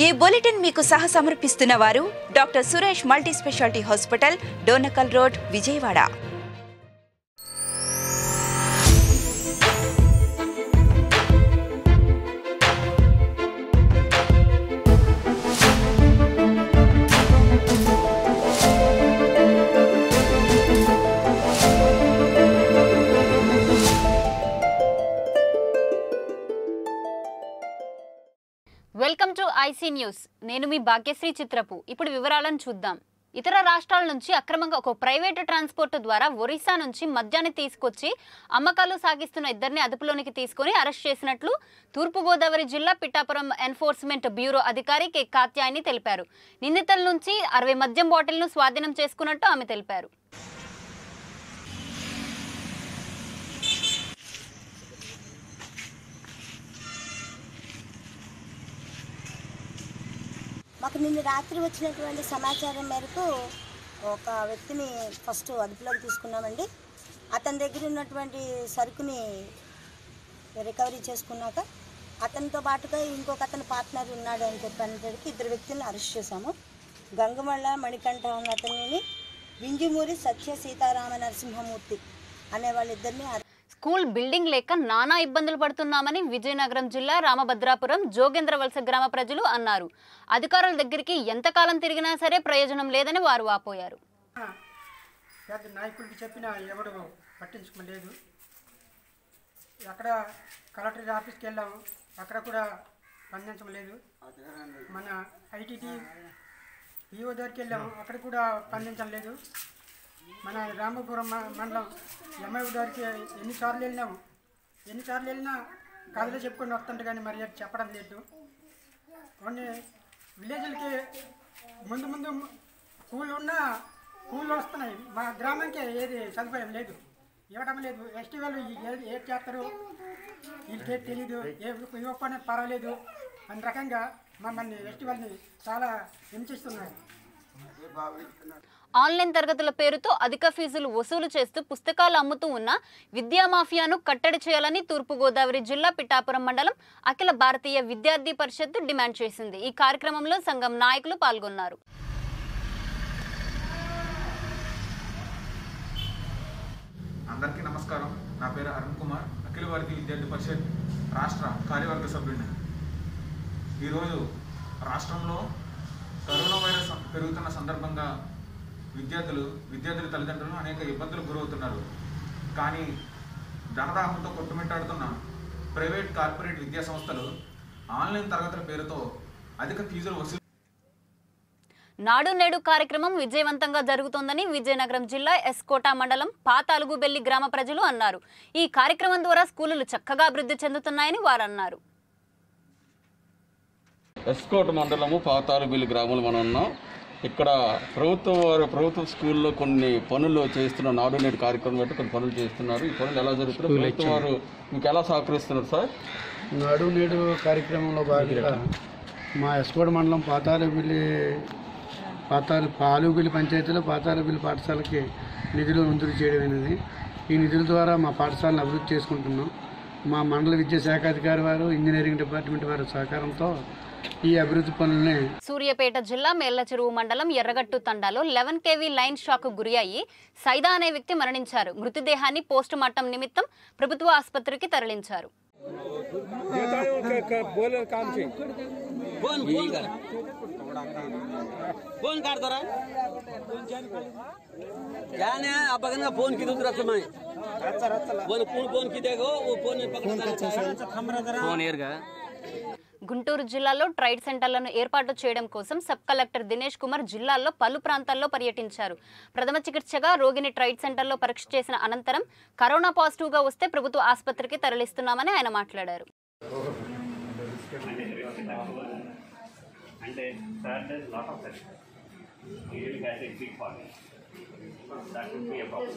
ఈ బులెటిన్ మీకు సహ సమర్పిస్తున్న వారు doctor Suresh multi speciality hospital Donakal road Vijayawada welcome to IC news నేను మీ భాగ్యశ్రీ చిత్రపు ఇప్పుడు వివరాలను చూద్దాం ఇతర రాష్ట్రాల నుంచి అక్రమంగా ఒక ప్రైవేటు ట్రాన్స్పోర్ట్ ద్వారా ఒరిస్సా నుంచి మద్యాన్ని తీసుకొచ్చి అమ్మకాలు సాగిస్తున్న ఇద్దరిని అదుపులోనికి తీసుకుని అరెస్ట్ చేసినట్లు తూర్పుగోదావరి జిల్లా పిఠాపురం ఎన్ఫోర్స్మెంట్ బ్యూరో అధికారి కె కాత్యాయని తెలిపారు నిందితుల నుంచి అరవై మద్యం బాటిల్ను స్వాధీనం చేసుకున్నట్టు ఆమె తెలిపారు మాకు నిన్న రాత్రి వచ్చినటువంటి సమాచారం మేరకు ఒక వ్యక్తిని ఫస్ట్ అదుపులోకి తీసుకున్నామండి అతని దగ్గర ఉన్నటువంటి సరుకుని రికవరీ చేసుకున్నాక అతనితో పాటుగా ఇంకొక అతని పార్ట్నర్ ఉన్నాడు అని చెప్పడానికి ఇద్దరు వ్యక్తులను అరెస్ట్ చేశాము గంగమళ్ళ మణికంఠ అన్న అతనిని వింజమూరి సత్య సీతారామ నరసింహమూర్తి అనే వాళ్ళిద్దరిని అరెస్ట్ స్కూల్ బిల్డింగ్ లేక నానా ఇబ్బందులు పడుతున్నామని విజయనగరం జిల్లా రామభద్రాపురం జోగేంద్రవలస గ్రామ ప్రజలు అన్నారు అధికారుల దగ్గరికి ఎంతకాలం తిరిగినా సరే ప్రయోజనం లేదని వారు వాపోయారు పెద్ద నాయకుడికి చెప్పినా ఎవడు పట్టించుకోలేదు అక్కడ కలెక్టర్ ఆఫీస్కి వెళ్ళాము అక్కడ కూడా స్పందించలేదు మన ఐటీటీ ఈఓ దగ్గరికి వెళ్ళాము అక్కడ కూడా స్పందించలేదు మన రామపురం మ- మండలం ఎంఐ దగ్గరికి ఎన్నిసార్లు వెళ్ళినాము ఎన్నిసార్లు వెళ్ళినా కథలు చెప్పుకొని వస్తుంటే కానీ మరి అది చెప్పడం లేదు కొన్ని విలేజ్లకి ముందు ముందు స్కూల్ ఉన్నా స్కూళ్ళు వస్తున్నాయి మా గ్రామానికి ఏది సదుపాయం లేదు ఇవ్వడం లేదు ఎస్టీ వాళ్ళు ఏది ఏది చేస్తారు వీళ్ళకి ఏది తెలీదు ఏ ఇవ్వకపోయినా పర్వాలేదు అనే రకంగా మమ్మల్ని ఎస్టీ వాళ్ళని చాలా హింసిస్తున్నారు ఆన్లైన్ తరగతుల పేరుతో అధిక ఫీజులు వసూలు చేస్తూ పుస్తకాలు అమ్ముతూ ఉన్న విద్యా మాఫియాను కట్టడి చేయాలని తూర్పుగోదావరి జిల్లా పిఠాపురం మండలం అఖిల భారతీయ విద్యార్థి పరిషత్ డిమాండ్ చేసింది ఈ కార్యక్రమంలో సంఘం నాయకులు పాల్గొన్నారు అందరికీ నమస్కారం నా పేరు అరుణ్ కుమార్ అఖిల భారతీయ విద్యార్థి పరిషత్ రాష్ట్ర కార్యవర్గ సభ్యుడిని ఈరోజు రాష్ట్రంలో కరోనా వైరస్ పెరుగుతున్న సందర్భంగా విద్యార్థులు విద్యార్థుల తల్లిదండ్రులు అనేక ఇబ్బందులకు గురవుతున్నారు కానీ ధనదాహంతో కొట్టుమిట్టాడుతున్న ప్రైవేట్ కార్పొరేట్ విద్యా సంస్థలు ఆన్లైన్ తరగతుల పేరుతో అధిక ఫీజులు వసూలు నాడు నేడు కార్యక్రమం విజయవంతంగా జరుగుతోందని విజయనగరం జిల్లా ఎస్కోట మండలం పాత అలుగుబెల్లి గ్రామ ప్రజలు అన్నారు ఈ కార్యక్రమం ద్వారా స్కూలులు చక్కగా అభివృద్ధి చెందుతున్నాయని వారు అన్నారు ఎస్కోట్ మండలము పాతాలబిల్లి గ్రామంలో మనం ఉన్నాం ఇక్కడ ప్రభుత్వం వారు ప్రభుత్వ స్కూల్లో కొన్ని పనులు చేస్తున్న నాడు నేడు కార్యక్రమం బట్టి కొన్ని పనులు చేస్తున్నారు ఈ పనులు ఎలా జరుగుతున్నాయి ప్రభుత్వం వారు మీకు ఎలా సహకరిస్తున్నారు సార్ నాడు నేడు కార్యక్రమంలో భాగంగా మా ఎస్కోడ్ మండలం పాతాలబిల్లి పాతాల పాలుబిల్లి పంచాయతీలో పాతాలబిల్లి పాఠశాలకి నిధులు మంజూరు చేయడమైనది ఈ నిధుల ద్వారా మా పాఠశాలను అభివృద్ధి చేసుకుంటున్నాం మా మండల విద్యాశాఖ అధికారి వారు ఇంజనీరింగ్ డిపార్ట్మెంట్ వారి సహకారంతో ఈ అభివృద్ధి పనుల్ని సూర్యాపేట జిల్లా మేళ్ల చెరువు మండలం ఎర్రగట్టు తండాలో లెవెన్ కేవీ లైన్ షాక్ గురి అయ్యి సైదా అనే వ్యక్తి మరణించారు మృతదేహాన్ని పోస్ట్ మార్టం నిమిత్తం ప్రభుత్వ ఆసుపత్రికి తరలించారు फोन काढतो रा क्या नाही आपण फोन किती उतरा समय फोन फोन फोन किती गो वो फोन फोन एरगा గుంటూరు జిల్లాలో ట్రైడ్ సెంటర్లను ఏర్పాటు చేయడం కోసం సబ్ కలెక్టర్ దినేష్ కుమార్ జిల్లాల్లో పలు ప్రాంతాల్లో పర్యటించారు ప్రథమ చికిత్సగా రోగిని ట్రైడ్ సెంటర్లో పరీక్ష చేసిన అనంతరం కరోనా పాజిటివ్గా వస్తే ప్రభుత్వ ఆసుపత్రికి తరలిస్తున్నామని ఆయన మాట్లాడారు అంటే Saturday is lot of that. Really has a big party. That would be a problem.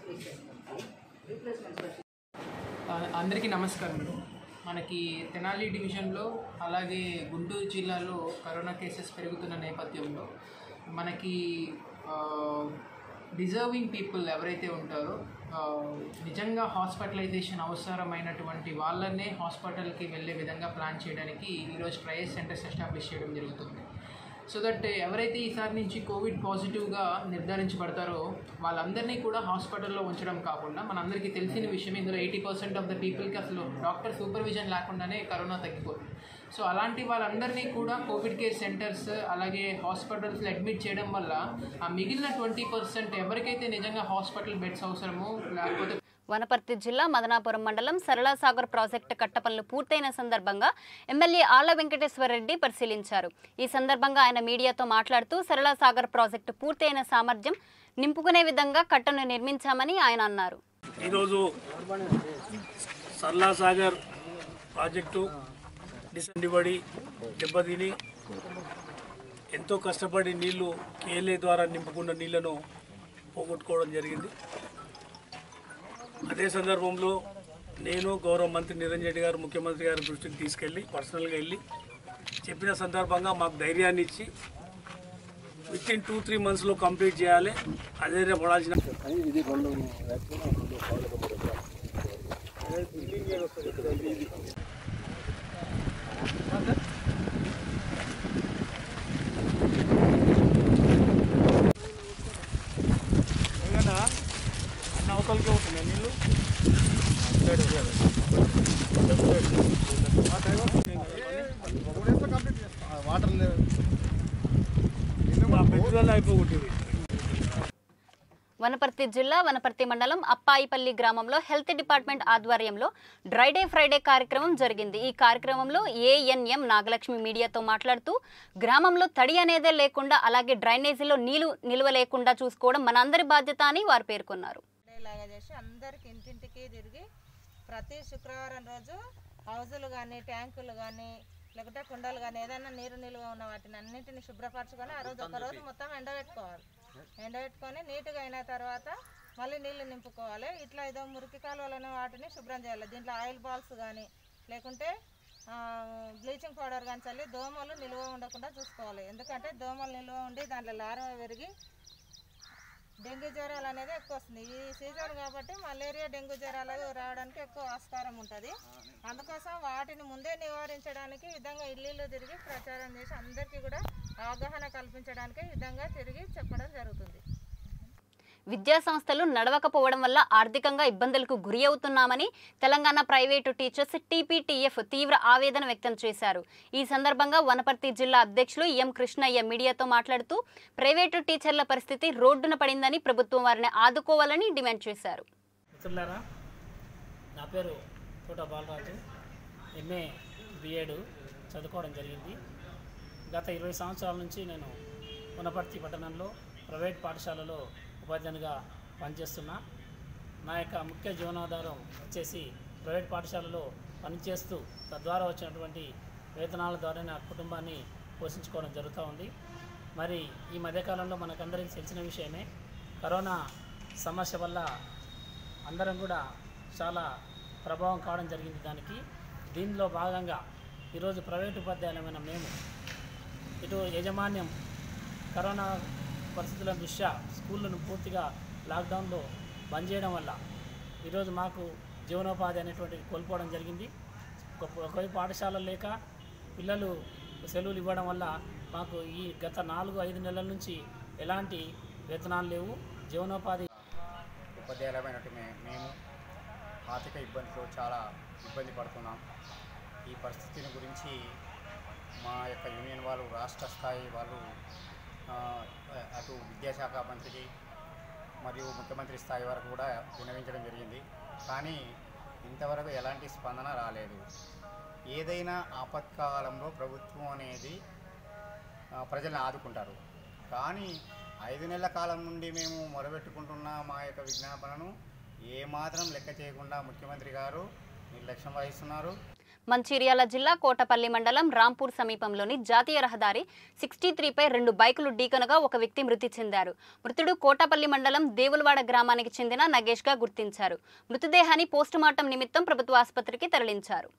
ఆ- అందరికీ నమస్కారం మనకి తెనాలి డివిజన్లో అలాగే గుంటూరు జిల్లాలో కరోనా కేసెస్ పెరుగుతున్న నేపథ్యంలో మనకి డిజర్వింగ్ పీపుల్ ఎవరైతే ఉంటారో ఆ, నిజంగా హాస్పిటలైజేషన్ అవసరమైనటువంటి వాళ్ళనే హాస్పిటల్కి వెళ్ళే విధంగా ప్లాన్ చేయడానికి ఈరోజు ట్రయల్ సెంటర్స్ ఎస్టాబ్లిష్ చేయడం జరుగుతుంది సో దట్ ఎవరైతే ఈసారి నుంచి కోవిడ్ పాజిటివ్గా నిర్ధారించబడతారో వాళ్ళందరినీ కూడా హాస్పిటల్లో ఉంచడం కాకుండా మనందరికీ తెలిసిన విషయం ఇందులో ఎయిటీ పర్సెంట్ ఆఫ్ ద పీపుల్కి అసలు డాక్టర్ సూపర్విజన్ లేకుండానే కరోనా తగ్గిపోతుంది సో అలాంటి వాళ్ళందరినీ కూడా కోవిడ్ కేర్ సెంటర్స్ అలాగే హాస్పిటల్స్లో అడ్మిట్ చేయడం వల్ల ఆ మిగిలిన ట్వంటీ పర్సెంట్ ఎవరికైతే నిజంగా హాస్పిటల్ బెడ్స్ అవసరమో లేకపోతే వనపర్తి జిల్లా మదనాపురం మండలం సరళాసాగర్ ప్రాజెక్టు కట్ట పనులు పూర్తయిన సందర్భంగా ఎమ్మెల్యే ఆళ్ల వెంకటేశ్వర రెడ్డి పరిశీలించారు ఈ సందర్భంగా ఆయన మీడియాతో మాట్లాడుతూ సరళాసాగర్ ప్రాజెక్టు పూర్తయిన సామర్థ్యం నింపుకునే విధంగా కట్టను నిర్మించామని ఆయన అన్నారు ఈరోజు సర్లాసాగర్ ప్రాజెక్టు డిసెండిబడి దెబ్బతిని ఎంతో కష్టపడి నీళ్లు కేఎల్ఏ ద్వారా నింపుకున్న నీళ్లను పోగొట్టుకోవడం జరిగింది అదే సందర్భంలో నేను గౌరవ మంత్రి నిరంజన్ రెడ్డి గారు ముఖ్యమంత్రి గారి దృష్టికి తీసుకెళ్ళి పర్సనల్గా వెళ్ళి చెప్పిన సందర్భంగా మాకు ధైర్యాన్ని ఇచ్చి విత్ ఇన్ టూ త్రీ మంత్స్లో కంప్లీట్ చేయాలి అదే పడాల్సిన అవతలకి అవుతున్నాయి నీళ్ళు వాటర్ పెట్టుదల అయిపోగొట్టింది వనపర్తి జిల్లా వనపర్తి మండలం అప్పాయిపల్లి గ్రామంలో హెల్త్ డిపార్ట్మెంట్ ఆధ్వర్యంలో డ్రై డే ఫ్రైడే కార్యక్రమం జరిగింది ఈ కార్యక్రమంలో ఏఎన్ఎం నాగలక్ష్మి మీడియాతో మాట్లాడుతూ గ్రామంలో తడి అనేదే లేకుండా అలాగే డ్రైనేజీలో నీళ్లు నిల్వ లేకుండా చూసుకోవడం మనందరి బాధ్యత అని వారు పేర్కొన్నారు లాగా చేసి అందరికి ఇంటింటికి తిరిగి ప్రతి శుక్రవారం రోజు హౌజులు కానీ ట్యాంకులు కానీ లేకుంటే కుండలు కానీ ఏదైనా నీరు నిల్వ ఉన్న వాటిని అన్నింటిని శుభ్రపరచుకొని ఆ రోజు ఒక రోజు మొత్తం ఎండబెట్టుకోవాలి ఎండబెట్టుకొని నీట్గా అయిన తర్వాత మళ్ళీ నీళ్లు నింపుకోవాలి ఇట్లా ఏదో మురికి కాలువలను వాటిని శుభ్రం చేయాలి దీంట్లో ఆయిల్ బాల్స్ కానీ లేకుంటే బ్లీచింగ్ పౌడర్ కానీ చల్లి దోమలు నిల్వ ఉండకుండా చూసుకోవాలి ఎందుకంటే దోమలు నిల్వ ఉండి దాంట్లో లార్వా పెరిగి డెంగ్యూ జ్వరాలు అనేది ఎక్కువ వస్తుంది ఈ సీజన్ కాబట్టి మలేరియా డెంగ్యూ జ్వరాలు రావడానికి ఎక్కువ ఆస్కారం ఉంటుంది అందుకోసం వాటిని ముందే నివారించడానికి ఈ విధంగా ఇల్లు తిరిగి ప్రచారం చేసి అందరికీ కూడా అవగాహన కల్పించడానికి ఈ విధంగా తిరిగి చెప్పడం జరుగుతుంది విద్యా సంస్థలు నడవకపోవడం వల్ల ఆర్థికంగా ఇబ్బందులకు గురి అవుతున్నామని తెలంగాణ ప్రైవేటు టీచర్స్ టీపీటీఎఫ్ తీవ్ర ఆవేదన వ్యక్తం చేశారు ఈ సందర్భంగా వనపర్తి జిల్లా అధ్యక్షులు ఎం కృష్ణయ్య మీడియాతో మాట్లాడుతూ ప్రైవేటు టీచర్ల పరిస్థితి రోడ్డున పడిందని ప్రభుత్వం వారిని ఆదుకోవాలని డిమాండ్ చేశారు మిత్రులారా నా పేరు తోట బాలరాజు ఎంఏ బిఎడ్ చదువుకోవడం జరిగింది గత ఇరవై సంవత్సరాల నుంచి నేను వనపర్తి పట్టణంలో ప్రైవేట్ పాఠశాలలో ఉపాధ్యాయునిగా పనిచేస్తున్నా నా యొక్క ముఖ్య జీవనాధారం వచ్చేసి ప్రైవేట్ పాఠశాలలో పనిచేస్తూ తద్వారా వచ్చినటువంటి వేతనాల ద్వారా నా కుటుంబాన్ని పోషించుకోవడం జరుగుతూ ఉంది మరి ఈ మధ్యకాలంలో మనకందరికీ తెలిసిన విషయమే కరోనా సమస్య వల్ల అందరం కూడా చాలా ప్రభావం కావడం జరిగింది దానికి దీనిలో భాగంగా ఈరోజు ప్రైవేట్ ఉపాధ్యాయులమైన మేము ఇటు యాజమాన్యం కరోనా పరిస్థితుల దృష్ట్యా స్కూళ్ళను పూర్తిగా లాక్డౌన్లో బంద్ చేయడం వల్ల ఈరోజు మాకు జీవనోపాధి అనేటువంటిది కోల్పోవడం జరిగింది ఒక- ఒకవైపు పాఠశాలలు లేక పిల్లలు సెలవులు ఇవ్వడం వల్ల మాకు ఈ గత నాలుగు ఐదు నెలల నుంచి ఎలాంటి వేతనాలు లేవు జీవనోపాధి ఉపాధ్యాయులమైనట్టు మే మేము ఆర్థిక ఇబ్బందితో చాలా ఇబ్బంది పడుతున్నాం ఈ పరిస్థితిని గురించి మా యొక్క యూనియన్ వాళ్ళు రాష్ట్ర స్థాయి వాళ్ళు ఆ, అటు విద్యాశాఖ మంత్రికి మరియు ముఖ్యమంత్రి స్థాయి వరకు కూడా వినవించడం జరిగింది కానీ ఇంతవరకు ఎలాంటి స్పందన రాలేదు ఏదైనా ఆపత్కాలంలో ప్రభుత్వం అనేది ఆ, ప్రజల్ని ఆదుకుంటారు కానీ ఐదు నెలల కాలం నుండి మేము మొరబెట్టుకుంటున్న మా యొక్క విజ్ఞాపనను ఏమాత్రం లెక్క చేయకుండా ముఖ్యమంత్రి గారు నిర్లక్ష్యం వహిస్తున్నారు మంచిర్యాల జిల్లా కోటపల్లి మండలం రాంపూర్ సమీపంలోని జాతీయ రహదారి సిక్స్టీ త్రీపై రెండు బైకులు ఢీకొనగా ఒక వ్యక్తి మృతి చెందారు మృతుడు కోటపల్లి మండలం దేవులవాడ గ్రామానికి చెందిన నగేష్గా గుర్తించారు మృతదేహాన్ని పోస్టుమార్టం నిమిత్తం ప్రభుత్వ ఆసుపత్రికి తరలించారు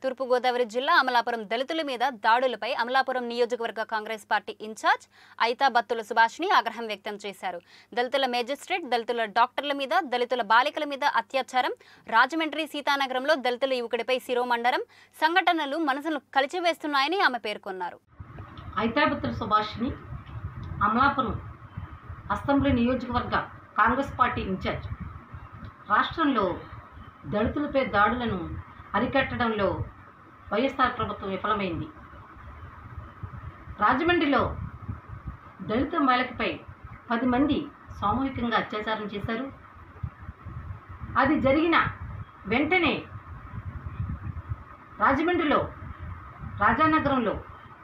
తూర్పుగోదావరి జిల్లా అమలాపురం దళితుల మీద దాడులపై అమలాపురం నియోజకవర్గ Congress party incharge Aitha Battula సుభాష్ని ఆగ్రహం వ్యక్తం చేశారు దళితుల మేజిస్ట్రేట్ దళితుల డాక్టర్ల మీద దళితుల బాలికల మీద అత్యాచారం రాజమండ్రి సీతానగరంలో దళితుల యువకుడిపై శిరోమండరం సంఘటనలు మనసును కలిచివేస్తున్నాయని ఆమె పేర్కొన్నారు ఐతాబుత్తుల సుభాష్ని అమలాపురం అసెంబ్లీ నియోజకవర్గ కాంగ్రెస్ పార్టీ ఇన్ఛార్జ్ రాష్ట్రంలో దళితులపై దాడులను అరికట్టడంలో వైఎస్ఆర్ ప్రభుత్వం విఫలమైంది రాజమండ్రిలో దళిత బాలికపై పది మంది సామూహికంగా అత్యాచారం చేశారు అది జరిగిన వెంటనే రాజమండ్రిలో రాజానగరంలో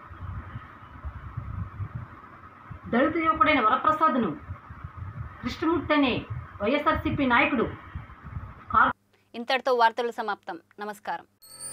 దళిత యువకుడైన వరప్రసాద్ను కృష్ణమూర్తి అనే వైఎస్ఆర్సీపీ నాయకుడు ఇంతటితో వార్తలు సమాప్తం నమస్కారం